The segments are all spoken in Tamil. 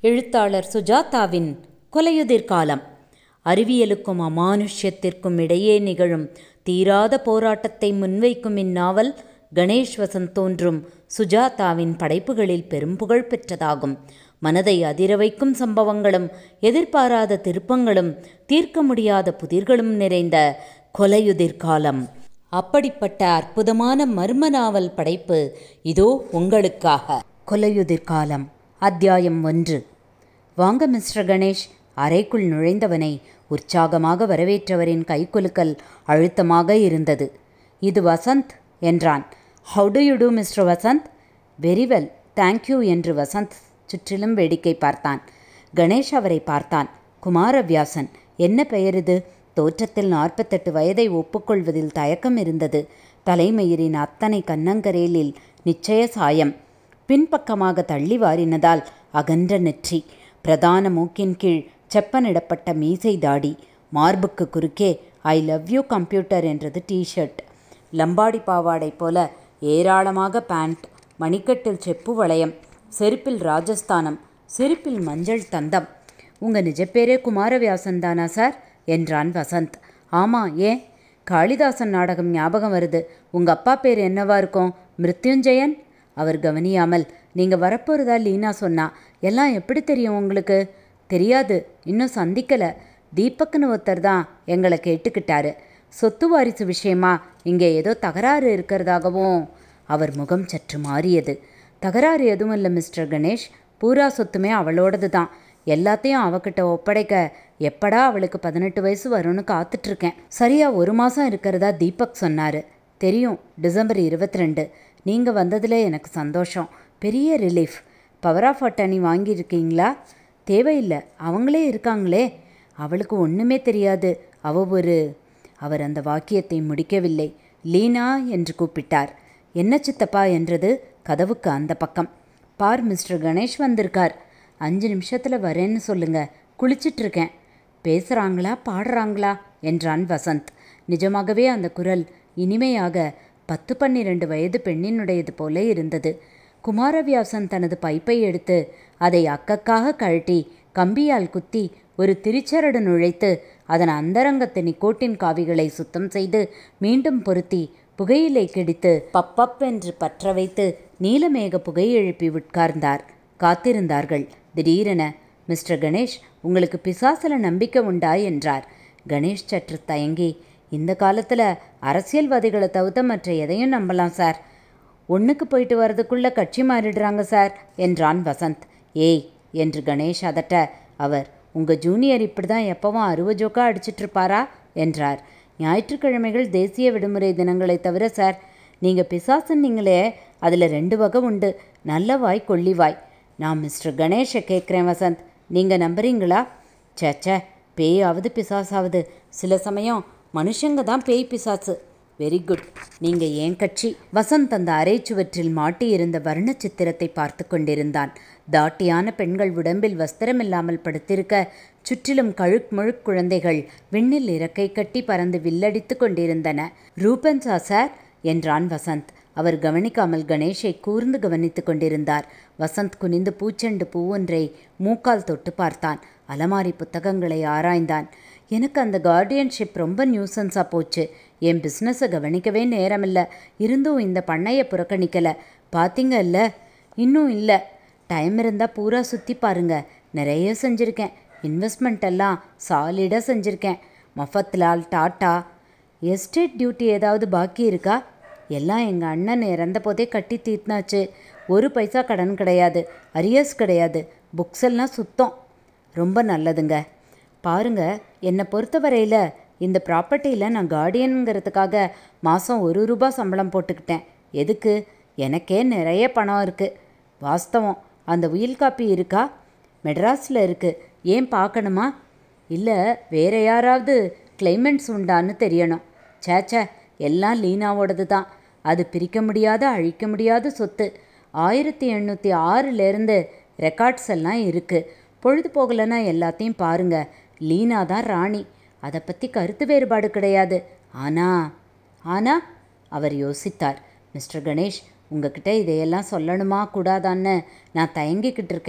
எழுத்தாளர் சுஜாதாவின் கொலையுதிர் காலம் அறிவியலுக்கும் அமானுஷ்யத்திற்கும் இடையே நிகழும் தீராத போராட்டத்தை முன்வைக்கும் இந்நாவல் கணேஷ் வசந்த் தோன்றும் சுஜாதாவின் படைப்புகளில் பெரும்புகழ் பெற்றதாகும் மனதை அதிர வைக்கும் சம்பவங்களும் எதிர்பாராத திருப்பங்களும் தீர்க்க முடியாத புதிர்களும் நிறைந்த கொலையுதிர் காலம் அப்படிப்பட்ட அற்புதமான மர்ம நாவல் படைப்பு இதோ உங்களுக்காக கொலையுதிர் காலம் அத்தியாயம் ஒன்று வாங்க மிஸ்டர் கணேஷ் அறைக்குள் நுழைந்தவனை உற்சாகமாக வரவேற்றவரின் கைக்குலுக்கல் அழுத்தமாக இருந்தது இது வசந்த் என்றான் how do you do mister Vasanth very well thank you என்று வசந்த் சுற்றிலும் வேடிக்கை பார்த்தான் கணேஷ் அவரை பார்த்தான் குமாரவியாசன் என்ன பெயர் இது தோற்றத்தில் நாற்பத்தெட்டு வயதை ஒப்புக்கொள்வதில் தயக்கம் இருந்தது தலைமயிரின் அத்தனை கன்னங்கரேலில் நிச்சய சாயம் பின்பக்கமாக தள்ளி வாரினதால் அகன்ற நெற்றி பிரதான மூக்கின் கீழ் செப்பனிடப்பட்ட மீசை தாடி மார்புக்கு குறுக்கே ஐ லவ் யூ கம்ப்யூட்டர் என்றது டிஷர்ட் லம்பாடி பாவாடை போல ஏராளமாக பேண்ட் மணிக்கட்டில் செப்பு வளையம் செருப்பில் ராஜஸ்தானம் செருப்பில் மஞ்சள் தந்தம் உங்கள் நிஜப்பேரே குமாரவியாசன் தானா சார் என்றான் வசந்த் ஆமாம் ஏன் காளிதாசன் நாடகம் ஞாபகம் வருது உங்கள் அப்பா பேர் என்னவா இருக்கும் மிருத்யுஞ்சயன் அவர் கவனியாமல் நீங்கள் வரப்போகிறதா லீனா சொன்னா எல்லாம் எப்படி தெரியும் உங்களுக்கு தெரியாது இன்னும் சந்திக்கலை தீபக்னு ஒருத்தர் தான் எங்களை கேட்டுக்கிட்டாரு சொத்து வாரிசு விஷயமா இங்கே ஏதோ தகராறு இருக்கிறதாகவும் அவர் முகம் சற்று மாறியது தகராறு எதுவும் இல்லை மிஸ்டர் கணேஷ் பூரா சொத்துமே அவளோடது தான் எல்லாத்தையும் அவகிட்ட ஒப்படைக்க எப்படா அவளுக்கு பதினெட்டு வயசு வரும்னு காத்துட்ருக்கேன் சரியா ஒரு மாதம் இருக்கிறதா தீபக் சொன்னார் தெரியும் டிசம்பர் இருபத்தி ரெண்டு நீங்கள் வந்ததில் எனக்கு சந்தோஷம் பெரிய ரிலீஃப் பவர் ஆஃப் அட்டர்னி வாங்கியிருக்கீங்களா தேவையில்லை அவங்களே இருக்காங்களே அவளுக்கு ஒன்றுமே தெரியாது அவ ஒரு அவர் அந்த வாக்கியத்தை முடிக்கவில்லை லீனா என்று கூப்பிட்டார் என்ன சித்தப்பா என்றது கதவுக்கு அந்த பக்கம் பார் மிஸ்டர் கணேஷ் வந்திருக்கார் அஞ்சு நிமிஷத்தில் வரேன்னு சொல்லுங்க குளிச்சிட்ருக்கேன் பேசுகிறாங்களா பாடுறாங்களா என்றான் வசந்த் நிஜமாகவே அந்த குரல் இனிமையாக பத்து பன்னிரண்டு வயது பெண்ணினுடையது போல இருந்தது குமாரவியாசன் தனது பைப்பை எடுத்து அதை அக்கக்காக கழட்டி கம்பியால் குத்தி ஒரு திரிச்சரடு நுழைத்து அதன் அந்தரங்கத்து நிக்கோட்டின் காவிகளை சுத்தம் செய்து மீண்டும் பொருத்தி புகையிலை கிடித்து பப்பப் என்று பற்ற வைத்து நீலமேக புகை எழுப்பி உட்கார்ந்தார் காத்திருந்தார்கள் திடீரென மிஸ்டர் கணேஷ் உங்களுக்கு பிசாசில் நம்பிக்கை உண்டா என்றார் கணேஷ் சற்று தயங்கி இந்த காலத்தில் அரசியல்வாதிகளை தவிர்த்த மற்ற எதையும் நம்பலாம் சார் ஒன்றுக்கு போயிட்டு வரதுக்குள்ளே கட்சி மாறிடுறாங்க சார் என்றான் வசந்த் ஏய் என்று கணேஷ் அதட்ட அவர் உங்கள் ஜூனியர் இப்படி தான் எப்பவும் அறுவ ஜோக்கா அடிச்சிட்ருப்பாரா என்றார் ஞாயிற்றுக்கிழமைகள் தேசிய விடுமுறை தினங்களை தவிர சார் நீங்கள் பிசாசுன்னீங்களே அதில் ரெண்டு வகை உண்டு நல்ல வாய் கொள்ளி வாய் நான் மிஸ்டர் கணேஷை கேட்குறேன் வசந்த் நீங்கள் நம்புறீங்களா சேச்சே பேயாவது பிசாசாவது சில சமயம் மனுஷங்க தான் பேய் பிசாசு வெரி குட் நீங்கள் ஏன் கட்சி வசந்த் அந்த அரைச்சுவற்றில் மாட்டியிருந்த வர்ண சித்திரத்தை பார்த்து கொண்டிருந்தான் தாட்டியான பெண்கள் உடம்பில் வஸ்திரமில்லாமல் படுத்திருக்க சுற்றிலும் கழுக் முழுக் குழந்தைகள் விண்ணில் இறக்கை கட்டி பறந்து வில்லடித்து கொண்டிருந்தன ரூபன்ஸா சார் என்றான் வசந்த் அவர் கவனிக்காமல் கணேஷை கூர்ந்து கவனித்து கொண்டிருந்தார் வசந்த் குனிந்து பூச்செண்டு பூவொன்றை மூக்கால் தொட்டு பார்த்தான் அலமாரி புத்தகங்களை ஆராய்ந்தான் எனக்கு அந்த கார்டியன்ஷிப் ரொம்ப நியூசன்ஸாக போச்சு என் பிஸ்னஸை கவனிக்கவே நேரமில்லை இருந்தும் இந்த பண்ணையை புறக்கணிக்கலை பார்த்தீங்க இல்லை இன்னும் இல்லை டைம் இருந்தால் பூரா சுற்றி பாருங்க நிறைய செஞ்சுருக்கேன் இன்வெஸ்ட்மெண்ட் எல்லாம் சாலிடாக செஞ்சுருக்கேன் மஃபத்லால் டாட்டா எஸ்டேட் டியூட்டி ஏதாவது பாக்கி இருக்கா எல்லாம் எங்கள் அண்ணன் இறந்த போதே கட்டி தீர்த்தாச்சு ஒரு பைசா கடன் கிடையாது அரியர்ஸ் கிடையாது புக்ஸ் எல்லாம் சுத்தம் ரொம்ப நல்லதுங்க பாருங்க என்னை பொறுத்தவரையில் இந்த ப்ராப்பர்ட்டியில் நான் கார்டியனுங்கிறதுக்காக மாதம் ஒரு ரூபா சம்பளம் போட்டுக்கிட்டேன் எதுக்கு எனக்கே நிறைய பணம் இருக்குது வாஸ்தவம் அந்த உயில் காப்பி இருக்கா மெட்ராஸில் இருக்குது ஏன் பார்க்கணுமா இல்லை வேற யாராவது கிளைமெண்ட்ஸ் உண்டான்னு தெரியணும் சேச்சே எல்லாம் லீனாவோடது தான் அது பிரிக்க முடியாத அழிக்க முடியாத சொத்து ஆயிரத்தி எண்ணூற்றி ஆறுலேருந்து ரெக்கார்ட்ஸ் எல்லாம் இருக்குது பொழுது போகலைன்னா எல்லாத்தையும் பாருங்க லீனா தான் ராணி அதை பற்றி கருத்து வேறுபாடு கிடையாது ஆனா ஆனா அவர் யோசித்தார் மிஸ்டர் கணேஷ் உங்ககிட்ட இதையெல்லாம் சொல்லணுமா கூடாதான்னு நான் தயங்கிக்கிட்டு இருக்கேன்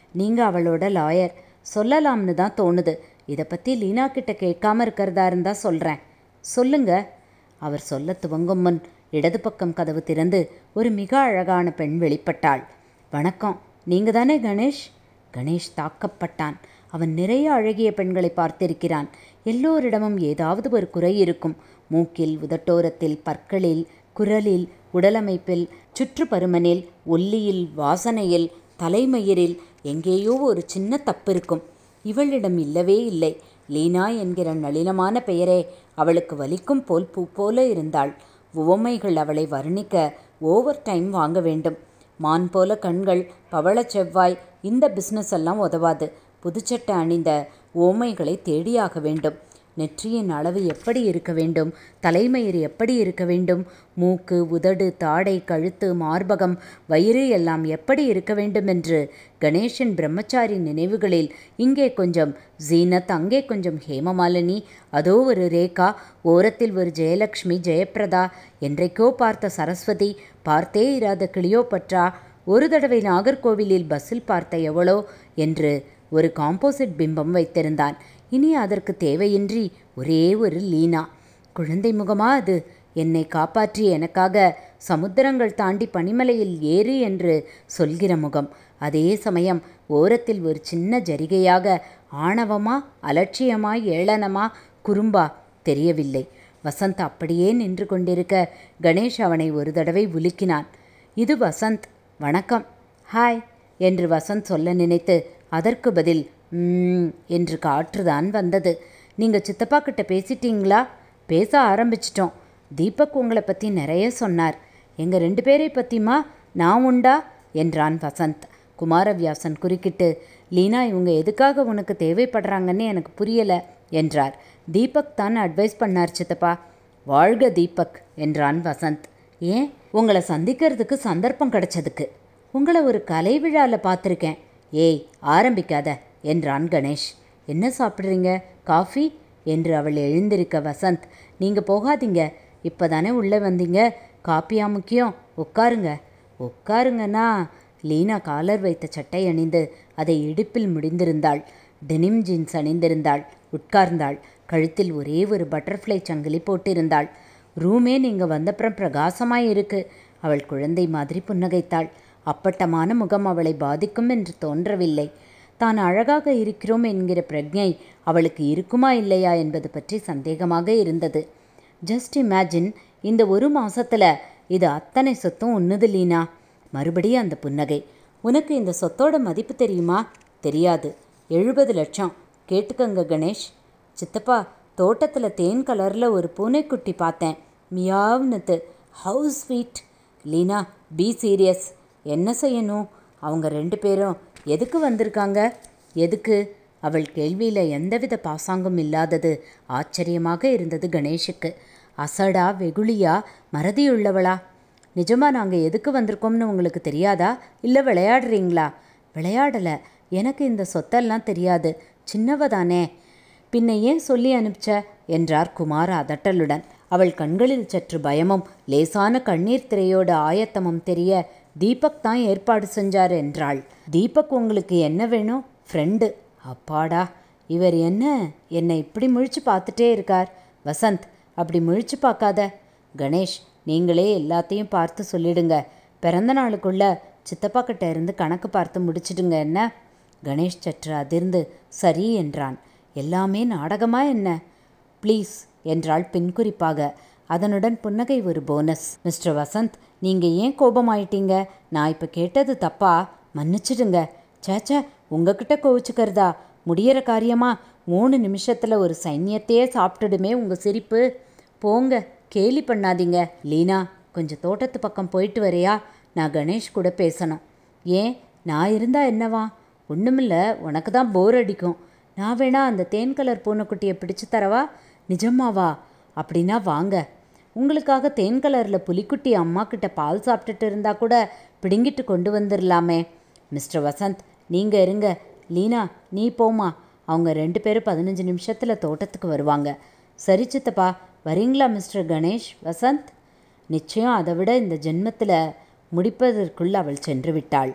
நீங்கள் அவளோட லாயர் சொல்லலாம்னு தான் தோணுது இதை பற்றி லீனா கிட்ட கேட்காம இருக்கிறதா இருந்தால் சொல்கிறேன் சொல்லுங்க அவர் சொல்ல துவங்கும் முன் இடது பக்கம் கதவு திறந்து ஒரு மிக அழகான பெண் வெளிப்பட்டாள் வணக்கம் நீங்கள் தானே கணேஷ் கணேஷ் தாக்கப்பட்டான் அவன் நிறைய அழகிய பெண்களை பார்த்திருக்கிறான் எல்லோரிடமும் ஏதாவது ஒரு குறை இருக்கும் மூக்கில் உதட்டோரத்தில் பற்களில் குரலில் உடலமைப்பில் சுற்றுப்பருமனில் ஒல்லியில் வாசனையில் தலைமயிரில் எங்கேயோ ஒரு சின்ன தப்பு இருக்கும் இவளிடம் இல்லவே இல்லை லீனா என்கிற நளினமான பெயரே அவளுக்கு வலிக்கும் போல் பூ போல இருந்தாள் உவமைகள் அவளை வர்ணிக்க ஓவர் டைம் வாங்க வேண்டும் மான் போல கண்கள் பவளச் செவ்வாய் இந்த பிஸ்னஸ் எல்லாம் உதவாது புதுச்சட்டை அணிந்த ஓமைகளை தேடியாக வேண்டும் நெற்றியின் அளவு எப்படி இருக்க வேண்டும் தலைமயிர் எப்படி இருக்க வேண்டும் மூக்கு உதடு தாடை கழுத்து மார்பகம் வயிறு எல்லாம் எப்படி இருக்க வேண்டும் என்று கணேஷன் பிரம்மச்சாரி நினைவுகளில் இங்கே கொஞ்சம் ஜீனத் அங்கே கொஞ்சம் ஹேமமாலினி அதோ ஒரு ரேகா ஓரத்தில் ஒரு ஜெயலக்ஷ்மி ஜெயப்பிரதா என்றைக்கோ பார்த்த சரஸ்வதி பார்த்தே இராத கிளியோபட்ரா ஒரு தடவை நாகர்கோவிலில் பஸ்ஸில் பார்த்த எவளோ என்று ஒரு காம்போசிட் பிம்பம் வைத்திருந்தான் இனி அதற்கு தேவையின்றி ஒரே ஒரு லீனா குழந்தை முகமா அது என்னை காப்பாற்றி எனக்காக சமுத்திரங்கள் தாண்டி பனிமலையில் ஏறு என்று சொல்கிற முகம் அதே சமயம் ஓரத்தில் ஒரு சின்ன ஜரிகையாக ஆணவமா அலட்சியமா ஏளனமா குறும்பா தெரியவில்லை வசந்த் அப்படியே நின்று கொண்டிருக்க கணேஷ் அவனை ஒரு தடவை உலுக்கினான் இது வசந்த் வணக்கம் ஹாய் என்று வசந்த் சொல்ல நினைத்து அதற்கு பதில் "ம்ம்" என்று காற்றுதான் வந்தது நீங்கள் சித்தப்பா கிட்ட பேசிட்டீங்களா பேச ஆரம்பிச்சிட்டோம் தீபக் உங்களை பற்றி நிறைய சொன்னார் எங்கள் ரெண்டு பேரை பற்றிமா நான் உண்டா என்றான் வசந்த் குமாரவியாசன் குறுக்கிட்டு லீனா இவங்க எதுக்காக உனக்கு தேவைப்படுறாங்கன்னு எனக்கு புரியலை என்றார் தீபக் தான் அட்வைஸ் பண்ணார் சித்தப்பா வாழ்க தீபக் என்றான் வசந்த் ஏன் உங்களை சந்திக்கிறதுக்கு சந்தர்ப்பம் கிடைச்சதுக்கு உங்களை ஒரு கலை விழாவில் பார்த்துருக்கேன் ஏய் ஆரம்பிக்காத என்றான் கணேஷ் என்ன சாப்பிட்றீங்க காஃபி என்று அவள் எழுந்திருக்க வசந்த் நீங்கள் போகாதீங்க இப்போ தானே உள்ளே வந்தீங்க காப்பியா முக்கியம் உட்காருங்க உட்காருங்கண்ணா லீனா காலர் வைத்த சட்டை அணிந்து அதை இடுப்பில் முடிந்திருந்தாள் டெனிம் ஜீன்ஸ் அணிந்திருந்தாள் உட்கார்ந்தாள் கழுத்தில் ஒரே ஒரு பட்டர்ஃப்ளை சங்கிலி போட்டிருந்தாள் ரூமே நீங்கள் வந்தப்புறம் பிரகாசமாய் இருக்கு அவள் குழந்தை மாதிரி புன்னகைத்தாள் அப்பட்டமான முகம் அவளை பாதிக்கும் என்று தோன்றவில்லை தான் அழகாக இருக்கிறோம் என்கிற பிரஜை அவளுக்கு இருக்குமா இல்லையா என்பது பற்றி சந்தேகமாக இருந்தது ஜஸ்ட் இமேஜின் இந்த ஒரு மாசத்துல இது அத்தனை சொத்தும் உன்னுது லீனா மறுபடியும் அந்த புன்னகை உனக்கு இந்த சொத்தோட மதிப்பு தெரியுமா தெரியாது எழுபது லட்சம் கேட்டுக்கங்க கணேஷ் சித்தப்பா தோட்டத்தில் தேன் கலரில் ஒரு பூனைக்குட்டி பார்த்தேன் மியாவ்னுது how sweet Leena be serious என்ன செய்யணும் அவங்க ரெண்டு பேரும் எதுக்கு வந்திருக்காங்க எதுக்கு அவள் கேள்வியில் எந்தவித பாசாங்கும் இல்லாதது ஆச்சரியமாக இருந்தது கணேஷுக்கு அசடா வெகுளியா மறதியுள்ளவளா நிஜமாக நாங்கள் எதுக்கு வந்திருக்கோம்னு உங்களுக்கு தெரியாதா இல்லை விளையாடுறீங்களா விளையாடலை எனக்கு இந்த சொத்தெல்லாம் தெரியாது சின்னவ தானே பின்ன ஏன் சொல்லி அனுப்பிச்ச என்றார் குமார் அதட்டலுடன் அவள் கண்களில் சற்று பயமும் லேசான கண்ணீர் திரையோட ஆயத்தமும் தெரிய தீபக் தான் ஏற்பாடு செஞ்சார் என்றாள் தீபக் உங்களுக்கு என்ன வேணும் ஃப்ரெண்டு அப்பாடா இவர் என்ன என்னை இப்படி முழிச்சு பார்த்துட்டே இருக்கார் வசந்த் அப்படி முழிச்சு பார்க்காத கணேஷ் நீங்களே எல்லாத்தையும் பார்த்து சொல்லிடுங்க பிறந்த நாளுக்குள்ள சித்தப்பா கிட்ட இருந்து கணக்கு பார்த்து முடிச்சிடுங்க என்ன கணேஷ் சற்று அதிர்ந்து சரி என்றான் எல்லாமே நாடகமா என்ன ப்ளீஸ் என்றாள் பின்குறிப்பாக அதனுடன் புன்னகை ஒரு போனஸ் மிஸ்டர் வசந்த் நீங்கள் ஏன் கோபமாயிட்டீங்க நான் இப்போ கேட்டது தப்பா மன்னிச்சிடுங்க சேச்சே உங்ககிட்ட கோவிச்சுக்கிறதா முடியிற காரியமா மூணு நிமிஷத்தில் ஒரு சைன்யத்தையே சாப்பிட்டுடுமே உங்கள் சிரிப்பு போங்க கேலி பண்ணாதீங்க லீனா கொஞ்சம் தோட்டத்து பக்கம் போயிட்டு வரையா நான் கணேஷ் கூட பேசணும் ஏன் நான் இருந்தா என்னவா ஒன்றுமில்ல உனக்கு தான் போர் அடிக்கும் நான் வேணா அந்த தேன் கலர் பூனைக்குட்டியை பிடிச்சு தரவா நிஜமாவா அப்படின்னா வாங்க உங்களுக்காக தேன் கலரில் புலிக்குட்டி அம்மா கிட்ட பால் சாப்பிட்டுட்டு இருந்தா கூட பிடுங்கிட்டு கொண்டு வந்துடலாமே மிஸ்டர் வசந்த் நீங்கள் இருங்க லீனா நீ போமா அவங்க ரெண்டு பேரும் பதினஞ்சு நிமிஷத்தில் தோட்டத்துக்கு வருவாங்க சரி சித்தப்பா வரீங்களா மிஸ்டர் கணேஷ் வசந்த் நிச்சயம் அதை விட இந்த ஜென்மத்தில் முடிப்பதற்குள் அவள் சென்று விட்டாள்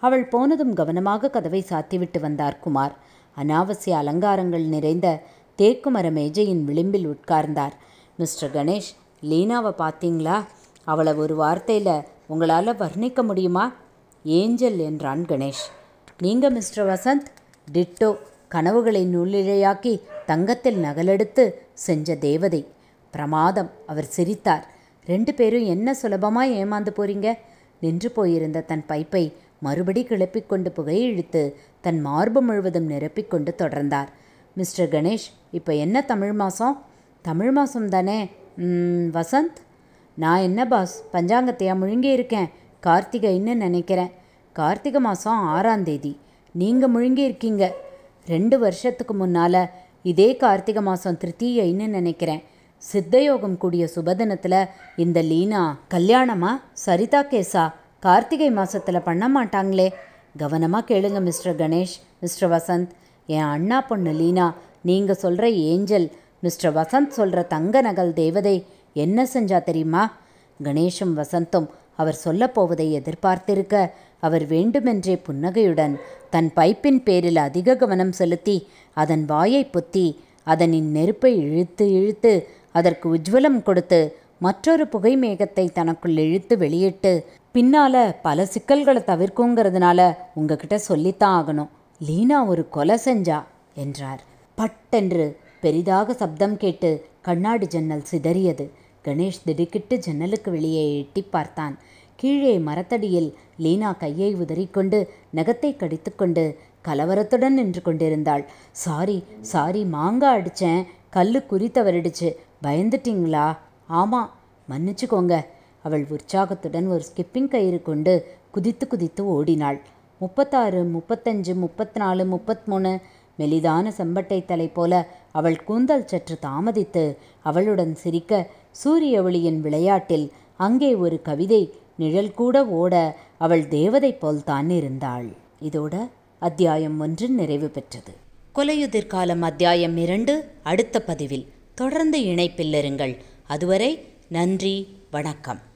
அவள் போனதும் கவனமாக கதவை சாத்திவிட்டு வந்தார் குமார் அனாவசிய அலங்காரங்கள் நிறைந்த தேக்குமர மேஜையின் விளிம்பில் உட்கார்ந்தார் மிஸ்டர் கணேஷ் லீனாவை பார்த்தீங்களா அவளை ஒரு வார்த்தையில் உங்களால் வர்ணிக்க முடியுமா ஏஞ்சல் என்றான் கணேஷ் நீங்க மிஸ்டர் வசந்த் டிட்டோ கனவுகளை நூலிழையாக்கி தங்கத்தில் நகலெடுத்து செஞ்ச தேவதை பிரமாதம் அவர் சிரித்தார் ரெண்டு பேரும் என்ன சுலபமாக ஏமாந்து போறீங்க நின்று போயிருந்த தன் பைப்பை மறுபடி கிளப்பிக் கொண்டு புகை இழுத்து தன் மார்பு முழுவதும் நிரப்பிக்கொண்டு தொடர்ந்தார் மிஸ்டர் கணேஷ் இப்போ என்ன தமிழ் மாதம் தமிழ் மாதம் தானே ம், வசந்த் நான் என்ன பாஸ் பஞ்சாங்கத்தையா முழுங்கி இருக்கேன் கார்த்திகைன்னு நினைக்கிறேன் கார்த்திகை மாதம் ஆறாம் தேதி நீங்கள் முழுங்கி இருக்கீங்க ரெண்டு வருஷத்துக்கு முன்னால் இதே கார்த்திகை மாதம் திருத்தீயைன்னு நினைக்கிறேன் சித்தயோகம் கூடிய சுபதினத்தில் இந்த லீனா கல்யாணமா சரிதா கேஸா கார்த்திகை மாசத்தில் பண்ண மாட்டாங்களே கவனமாக கேளுங்க மிஸ்டர் கணேஷ் மிஸ்டர் வசந்த் என் அண்ணா பொண்ணு லீனா நீங்கள் சொல்கிற ஏஞ்சல் மிஸ்டர் வசந்த் சொல்கிற தங்க நகல் தேவதை என்ன செஞ்சா தெரியுமா கணேஷும் வசந்தும் அவர் சொல்லப் போவதை எதிர்பார்த்திருக்க அவர் வேண்டுமென்றே புன்னகையுடன் தன் பைப்பின் பேரில் அதிக கவனம் செலுத்தி அதன் வாயை பொத்தி அதனின் நெருப்பை இழுத்து இழுத்து அதற்கு உஜ்வலம் கொடுத்து மற்றொரு புகை மேகத்தை தனக்குள் இழுத்து வெளியிட்டு பின்னால பல சிக்கல்களை தவிர்க்குங்கிறதுனால உங்ககிட்ட சொல்லித்தான் ஆகணும் லீனா ஒரு கொலை செஞ்சா என்றார் பட்டென்று பெரிதாக சப்தம் கேட்டு கண்ணாடி ஜன்னல் சிதறியது கணேஷ் திடுக்கிட்டு ஜன்னலுக்கு வெளியே எட்டி பார்த்தான் கீழே மரத்தடியில் லீனா கையை உதறிக்கொண்டு நகத்தை கடித்துக்கொண்டு கலவரத்துடன் நின்று கொண்டிருந்தாள் சாரி சாரி மாங்காய் அடித்தேன் கல்லு குறி தவறிடுச்சு பயந்துட்டீங்களா ஆமாம் மன்னிச்சுக்கோங்க அவள் உற்சாகத்துடன் ஒரு ஸ்கிப்பிங் கயிறு கொண்டு குதித்து குதித்து ஓடினாள் முப்பத்தாறு முப்பத்தஞ்சு முப்பத்தி நாலு முப்பத்மூணு மெலிதான செம்பட்டை தலை போல அவள் கூந்தல் சற்று தாமதித்து அவளுடன் சிரிக்க சூரிய ஒளியின் விளையாட்டில் அங்கே ஒரு கவிதை நிழல் கூட ஓட அவள் தேவதை போல்தான் இருந்தாள் இதோட அத்தியாயம் ஒன்று நிறைவு பெற்றது கொலையுதிர் காலம் அத்தியாயம் இரண்டு அடுத்த பதிவில் தொடர்ந்து இணைப்பில் இருங்கள் அதுவரை நன்றி வணக்கம்